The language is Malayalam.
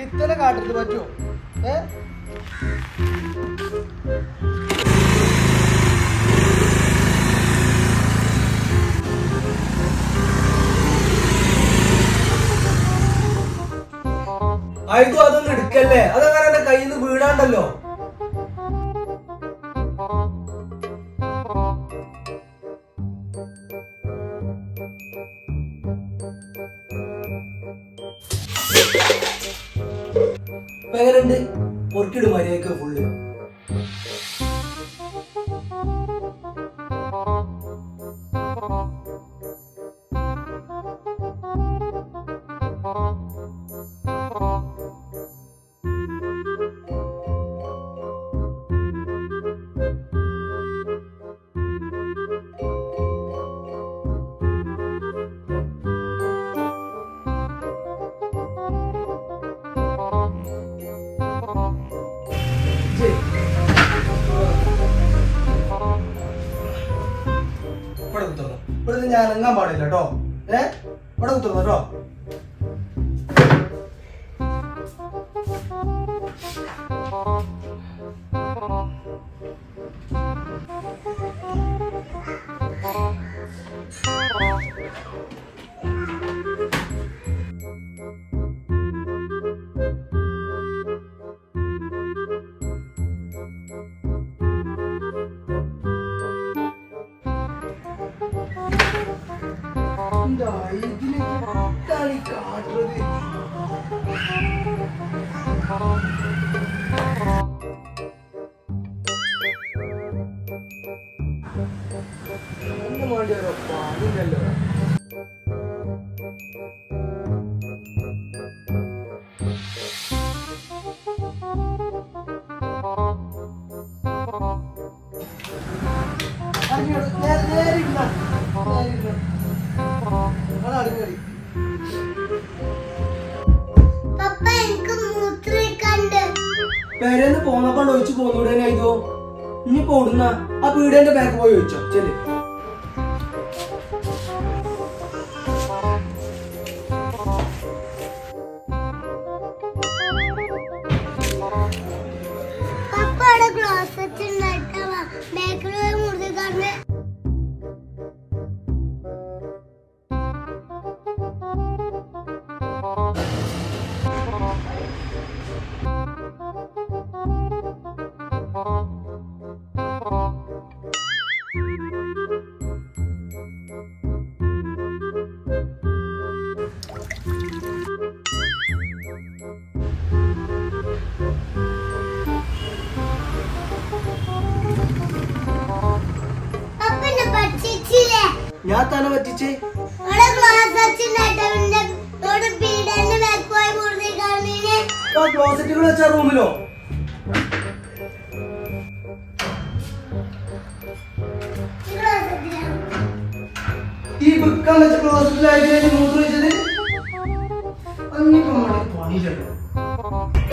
പിത്തനെ കാട്ടരുത് പറ്റുമോ ഏ ആയിട്ടും അതൊന്നും എടുക്കല്ലേ അതങ്ങനെ എന്റെ കയ്യിൽ നിന്ന് വീണാണ്ടല്ലോ ഇപ്പൊ എങ്ങനെയുണ്ട് പൊറുക്കിട് മര്യാദക്ക് ഫുള്ള് ഇവിടെ കുത്തുന്നു ഇവിടുന്ന് ഞാൻ ഇറങ്ങാൻ പാടില്ല കേട്ടോ ഏ ഇവിടെ കുത്തുന്നു കേട്ടോ എന്താ ഇതിന് എന്താണ് ഈ കാട്ടുന്നത് ഒന്നും വേണ്ടി വരും പാടില്ലല്ലോ അറിഞ്ഞോളൂ. നേരെ നേരെ ഇരുന്നോ. നേരെ ഇരുന്നോ. അതാണ് കളി. പപ്പ എനിക്ക് മൂത്രക്കണ്ട് പേരെന്ന് പോന്നപ്പോ ഒഴിച്ചു പോന്നൂടെ ഇതോ ഇനി പോടുന്ന ആ പീടിയന്റെ ബാക്ക് പോയി ഒഴിച്ചോ ചെല് പപ്പ അവിടെ ഗ്ലാസ് വെച്ചിട്ടുണ്ടായിട്ടാ ബാക്കിൽ പോയി മൂത്രക്കണ്ട് പപ്പ എന്നെ പഠിച്ചില്ലേ ഞാൻ തന്നെ പറ്റിച്ചേ അവിടെ ഗ്ലാസ് വെച്ചിട്ടുണ്ടായിട്ടാ പിന്നെ അവിടെ പീഡന്റെ ബാക്ക് പോയി മൂത്രക്കണ്ടിന് ആ ക്ലോസറ്റുകൾ വെച്ച റൂമിലോ ഗ്ലാസ് വെച്ചില്ല ഈ വിൽക്കാൻ വെച്ച ക്ലോസറ്റിലായിട്ട് മൂത്ര വെച്ചത് അന്നിപ്പോ പണിയില്ലല്ലോ